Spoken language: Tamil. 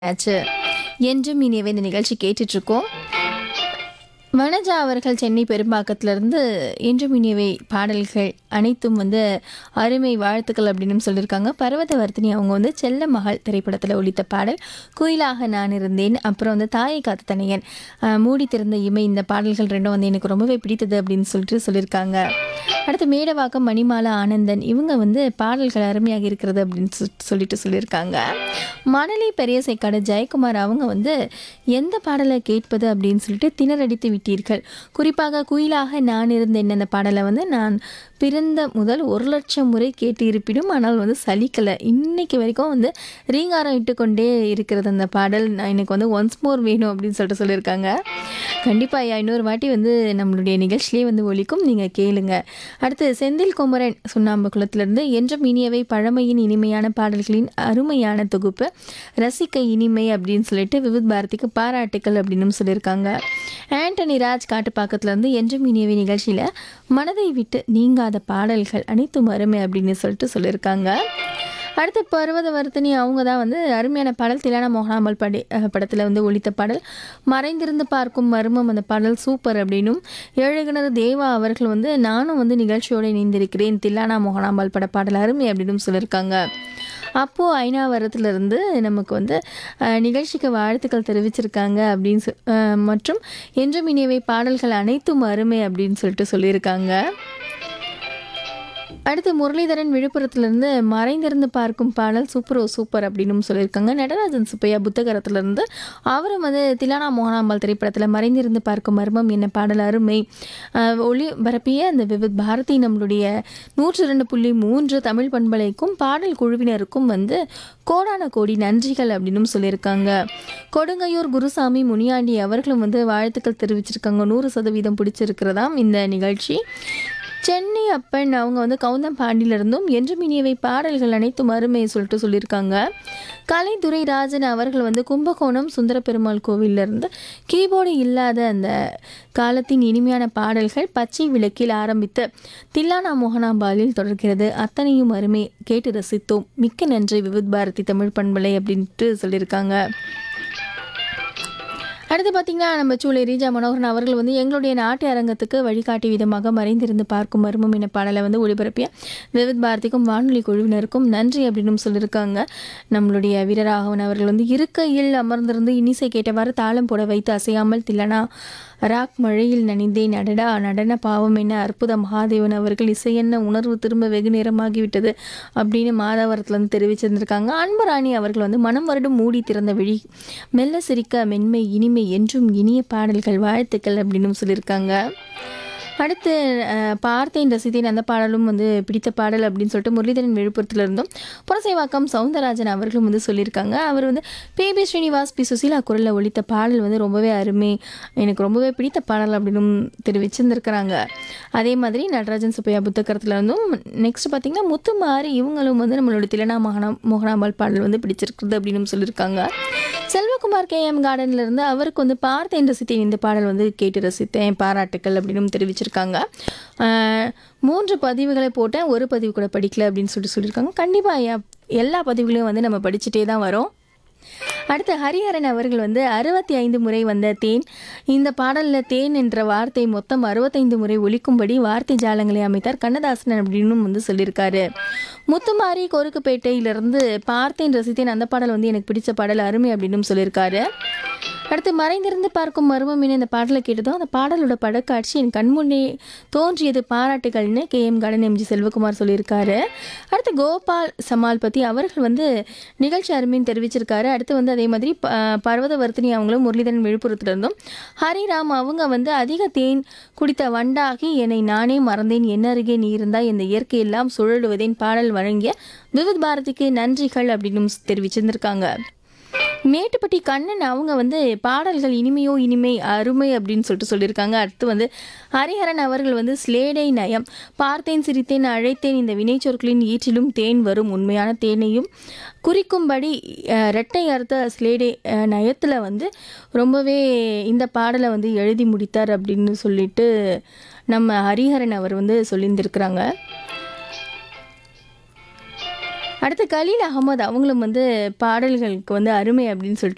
ஆச்சு என்றும் இனியவே இந்த நிகழ்ச்சி கேட்டுட்டு இருக்கோம் வனஜா அவர்கள் சென்னை பெரும்பாக்கத்திலிருந்து என்றும் இனியவை பாடல்கள் அனைத்தும் வந்து அருமை வாழ்த்துக்கள் அப்படின்னு சொல்லியிருக்காங்க பர்வதவர்த்தினி அவங்க வந்து செல்ல மகள் திரைப்படத்தில் ஒலித்த பாடல் குயிலாக நான் இருந்தேன் அப்புறம் வந்து தாயை காத்த தனையன் அஹ், மூடி திறந்த இமை இந்த பாடல்கள் ரெண்டும் வந்து எனக்கு ரொம்பவே பிடித்தது அப்படின்னு சொல்லிட்டு சொல்லியிருக்காங்க அடுத்து மேடவாக்கம் மணிமாலா ஆனந்தன் இவங்க வந்து பாடல்கள் அருமையாக இருக்கிறது அப்படின்னு சொ- சொல்லிட்டு சொல்லியிருக்காங்க மணலி பெரிய சேக்காடு ஜெயக்குமார் அவங்க வந்து எந்த பாடலை கேட்பது அப்படின்னு சொல்லிட்டு திணறடித்து விட்டீர்கள் குறிப்பாக குயிலாக நான் இருந்தேன் அந்த பாடலை வந்து நான் பிறந்த முதல் ஒரு லட்சம் முறை கேட்டு இருப்பினும் ஆனால் வந்து சலிக்கலை இன்னைக்கு வரைக்கும் வந்து ரீங்காரம் இட்டுக்கொண்டே இருக்கிறது அந்த பாடல் நான் எனக்கு வந்து ஒன்ஸ் மோர் வேணும் அப்படின்னு சொல்லிட்டு சொல்லியிருக்காங்க கண்டிப்பாக ஐயா இன்னொரு வாட்டி வந்து நம்மளுடைய நிகழ்ச்சியிலே வந்து ஒலிக்கும் நீங்கள் கேளுங்க அடுத்து செந்தில் குமரன் சுண்ணாம்புக்குளத்திலிருந்து என்றும் இனியவை பழமையின் இனிமையான பாடல்களின் அருமையான தொகுப்பு ரசிக்க இனிமை அப்படின்னு சொல்லிட்டு விவித் பாரதிக்கு பாராட்டுக்கள் அப்படின்னு சொல்லியிருக்காங்க ஆண்டனி ராஜ் காட்டுப்பாக்கத்துலேருந்து என்றும் இனியவை நிகழ்ச்சியில் மனதை விட்டு நீங்காத பாடல்கள் அனைத்தும் அருமை அப்படின்னு சொல்லிட்டு சொல்லியிருக்காங்க அடுத்து பர்வதவர்த்தினி அவங்க தான் வந்து அருமையான பாடல் திலானா மோகனாம்பல் படி படத்தில் வந்து ஒலித்த பாடல் மறைந்திருந்து பார்க்கும் மர்மம் அந்த பாடல் சூப்பர் அப்படின்னும் எழுகிணறு தேவா அவர்கள் வந்து நானும் வந்து நிகழ்ச்சியோடு இணைந்திருக்கிறேன் தில்லானா மோகனாம்பாள் பட பாடல் அருமை அப்படின்னு சொல்லியிருக்காங்க அப்போது ஐநாவரத்துலேருந்து நமக்கு வந்து அஹ், நிகழ்ச்சிக்கு வாழ்த்துக்கள் தெரிவிச்சிருக்காங்க அப்படின்னு சொ- அஹ், மற்றும் என்றும் இனியவை பாடல்கள் அனைத்தும் அருமை அப்படின்னு சொல்லிட்டு சொல்லியிருக்காங்க அடுத்து முரளிதரன் விழுப்புரத்துலேருந்து மறைந்திருந்து பார்க்கும் பாடல் சூப்பரோ சூப்பர் அப்படின்னு சொல்லியிருக்காங்க நடராஜன் சுப்பையா புத்தகரத்துலேருந்து அவரும் வந்து திலானா மோகனாம்பாள் திரைப்படத்தில் மறைந்திருந்து பார்க்கும் மர்மம் என்ன பாடல் அருமை ஆஹ் ஒளி பரப்பிய அந்த விவித் பாரதி நம்மளுடைய நூற்றி ரெண்டு புள்ளி மூன்று தமிழ் பண்பலைக்கும் பாடல் குழுவினருக்கும் வந்து கோடான கோடி நன்றிகள் அப்படின்னு சொல்லியிருக்காங்க கொடுங்கையூர் குருசாமி முனியாண்டி அவர்களும் வந்து வாழ்த்துக்கள் தெரிவிச்சிருக்காங்க நூறு சதவீதம் பிடிச்சிருக்கிறதாம் இந்த நிகழ்ச்சி சென்னை அப்பன் அவங்க வந்து கவுந்தம்பாண்டியிலிருந்தும் என்றும் இனியவை பாடல்கள் அனைத்தும் அருமை சொல்லிட்டு சொல்லியிருக்காங்க கலைத்துறை ராஜன் அவர்கள் வந்து கும்பகோணம் சுந்தர பெருமாள் கோவிலிருந்து கீபோர்டு இல்லாத அந்த காலத்தின் இனிமையான பாடல்கள் பச்சை விளக்கில் ஆரம்பித்து தில்லானா மோகனாம்பாலில் தொடர்கிறது அத்தனையும் அருமை கேட்டு ரசித்தோம் மிக்க நன்றி விவித் பாரதி தமிழ் பண்பலை அப்படின்ட்டு சொல்லியிருக்காங்க அடுத்து பார்த்தீங்கன்னா நம்ம சூளை ரீஜா மனோகரன் அவர்கள் வந்து எங்களுடைய நாட்டு அரங்கத்துக்கு வழிகாட்டி விதமாக மறைந்திருந்து பார்க்கும் மர்மம் என பாடலை வந்து ஒளிபரப்பிய விவித் பாரதிக்கும் வானொலி குழுவினருக்கும் நன்றி அப்படின்னு சொல்லியிருக்காங்க நம்மளுடைய வீரராகவன் அவர்கள் வந்து இருக்கையில் அமர்ந்திருந்து இனிசை கேட்டவாறு தாளம் போட வைத்து அசையாமல் தில்லனா ராக் மழையில் நனைந்தேன் நடடா நடன பாவம் என்ன அற்புத மகாதேவன் அவர்கள் இசையென்ன உணர்வு திரும்ப வெகு நேரமாகிவிட்டது அப்படின்னு மாதாவரத்தில் வந்து தெரிவிச்சிருந்திருக்காங்க அன்பராணி அவர்கள் வந்து மனம் வருடம் மூடி திறந்த விழி மெல்ல சிரிக்க மென்மை இனிமை என்றும் இனிய பாடல்கள் வாழ்த்துக்கள் அப்படின்னு சொல்லியிருக்காங்க அடுத்து அஹ், பார்த்தேன் ரசித்தேன் அந்த பாடலும் வந்து பிடித்த பாடல் அப்படின்னு சொல்லிட்டு முரளிதரன் விழுப்புரத்துல இருந்தும் புரசைவாக்கம் சவுந்தரராஜன் அவர்களும் வந்து சொல்லியிருக்காங்க அவர் வந்து பேபி ஸ்ரீனிவாஸ் பி சுசீலா குரலில் ஒலித்த பாடல் வந்து ரொம்பவே அருமை எனக்கு ரொம்பவே பிடித்த பாடல் அப்படின்னு தெரிவிச்சிருந்திருக்கிறாங்க அதே மாதிரி நடராஜன் சுப்பையா புத்தகரத்துல இருந்தும் நெக்ஸ்ட் பார்த்தீங்கன்னா முத்துமாரி இவங்களும் வந்து நம்மளோட திலனா மோகனா மோகனாம்பாள் பாடல் வந்து பிடிச்சிருக்குது அப்படின்னு சொல்லியிருக்காங்க செல்வகுமார் கே எம் கார்டன்ல இருந்து அவருக்கு வந்து பார்த்தேன் ரசித்தேன் இந்த பாடல் வந்து கேட்டு ரசித்தேன் பாராட்டுக்கள் அப்படின்னு தெரிவிச்சிருக்காங்க ஆஹ், மூன்று பதிவுகளை போட்டேன் ஒரு பதிவு கூட படிக்கல அப்படின்னு சொல்லிட்டு சொல்லியிருக்காங்க கண்டிப்பாக எல்லா பதிவுகளையும் வந்து நம்ம படிச்சுட்டே தான் வரோம் அடுத்து ஹரிஹரன் அவர்கள் வந்து அறுபத்தி ஐந்து முறை வந்த தேன் இந்த பாடலில் தேன் என்ற வார்த்தை மொத்தம் அறுபத்தைந்து முறை ஒலிக்கும்படி வார்த்தை ஜாலங்களை அமைத்தார் கண்ணதாசன் அப்படின்னு வந்து சொல்லியிருக்காரு முத்துமாரி கொருக்குப்பேட்டையிலிருந்து பார்த்தேன் ரசித்தேன் அந்த பாடல் வந்து எனக்கு பிடிச்ச பாடல் அருமை அப்படின்னு சொல்லியிருக்காரு அடுத்து மறைந்திருந்து பார்க்கும் மர்மம் என இந்த பாடலை கேட்டதும் அந்த பாடலோட படக்காட்சி என் கண்முன்னே தோன்றியது பாராட்டுகள்னு K M garden MG Selvakumar சொல்லியிருக்காரு அடுத்து கோபால் சமால் பற்றி அவர்கள் வந்து நிகழ்ச்சி அருமைன்னு தெரிவிச்சிருக்காரு அடுத்து வந்து அதே மாதிரி ப- பர்வதவர்த்தினி அவங்களும் முரளிதரன் விழுப்புரத்துல இருந்தும் ஹரிராம் அவங்க வந்து அதிக தேன் குடித்த வண்டாகி என்னை நானே மறந்தேன் என்ன அருகே நீ இருந்தால் இந்த இயற்கையெல்லாம் சுழலுவதேன் பாடல் வழங்கிய விவித் பாரதிக்கு நன்றிகள் அப்படின்னு தெரிவிச்சிருந்திருக்காங்க மேட்டுப்பட்டி கண்ணன் அவங்க வந்து பாடல்கள் இனிமையோ இனிமை அருமை அப்படின்னு சொல்லிட்டு சொல்லியிருக்காங்க அடுத்து வந்து ஹரிஹரன் அவர்கள் வந்து ஸ்லேடை நயம் பார்த்தேன் சிரித்தேன் அழைத்தேன் இந்த வினைச்சொற்களின் ஈற்றிலும் தேன் வரும் உண்மையான தேனையும் குறிக்கும்படி அஹ், இரட்டை அர்த்த ஸ்லேடை அஹ், நயத்தில் வந்து ரொம்பவே இந்த பாடலை வந்து எழுதி முடித்தார் அப்படின்னு சொல்லிட்டு நம்ம ஹரிஹரன் அவர் வந்து சொல்லியிருந்திருக்கிறாங்க அடுத்து கலீல் அகமது அவங்களும் வந்து பாடல்களுக்கு வந்து அருமை அப்படின்னு சொல்லிட்டு